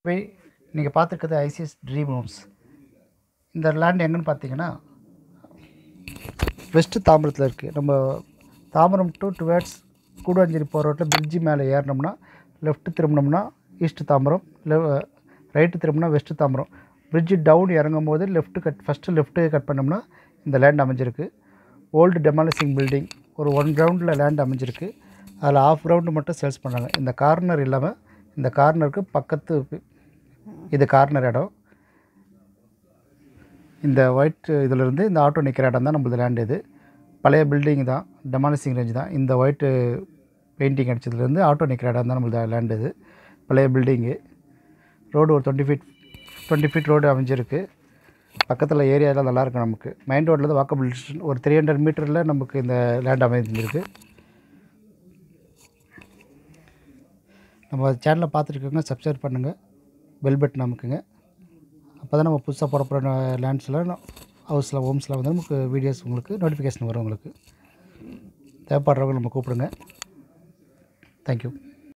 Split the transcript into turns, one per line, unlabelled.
போய் நீங்கள் பார்த்துருக்கிறது ஐசிஎஸ் ட்ரீம் ஹோம்ஸ் இந்த லேண்ட் எங்கன்னு பார்த்தீங்கன்னா வெஸ்ட்டு தாம்பரத்தில் இருக்குது நம்ம தாம்பரம் டு டுவேர்ட்ஸ் கூடாஞ்சேரி போகிற ரோட்டில் பிரிட்ஜி மேலே ஏறினோம்னா லெஃப்ட் திரும்பினோம்னா ஈஸ்ட் தாம்பரம் லெ ரைட்டு திரும்பினா வெஸ்ட்டு தாம்பரம் பிரிட்ஜு டவுன் இறங்கும் போது left cut first left cut பண்ணோம்னா இந்த லேண்ட் அமைஞ்சிருக்கு ஓல்டு டெமாலிசிங் பில்டிங் ஒரு ஒன் கிரவுண்டில் லேண்ட் அமைஞ்சிருக்கு அதில் ஆஃப் கிரவுண்டு மட்டும் சேல்ஸ் பண்ணாங்க இந்த கார்னர் இல்லாமல் இந்த கார்னருக்கு பக்கத்து இது கார்னர் இடம் இந்த ஒயிட் இதிலிருந்து இந்த ஆட்டோ நிற்கிற இடம் தான் நம்மளது லேண்ட் இது பழைய பில்டிங் தான் டெமாலிசிங் ரேஞ்ச் தான் இந்த ஒயிட்டு பெயிண்டிங் அடித்ததுலேருந்து ஆட்டோ நிற்கிற இடம் தான் நம்மளது லேண்ட் இது பழைய பில்டிங்கு ரோடு ஒரு twenty feet twenty feet road அமைஞ்சிருக்கு பக்கத்தில் ஏரியாலாம் நல்லாயிருக்கும் நமக்கு மெயின் ரோட்லேருந்து வாக்கபிள் டிஸ்டன்ஸ் ஒரு த்ரீ ஹண்ட்ரட் மீட்டரில் நமக்கு இந்த லேண்ட் அமைஞ்சிருக்கு நம்ம சேனலை பார்த்துருக்கோங்க சப்ஸ்கிரைப் பண்ணுங்கள் பெல் பட்டன் அமுக்குங்க அப்போ தான் நம்ம புதுசாக போட போகிற லேண்ட்ஸில் ஹவுஸில் ஹோம்ஸில் வந்து நமக்கு வீடியோஸ் உங்களுக்கு நோட்டிஃபிகேஷன் வரும் உங்களுக்கு தேவைப்படுறவங்க நம்ம கூப்பிடுங்க தேங்க்யூ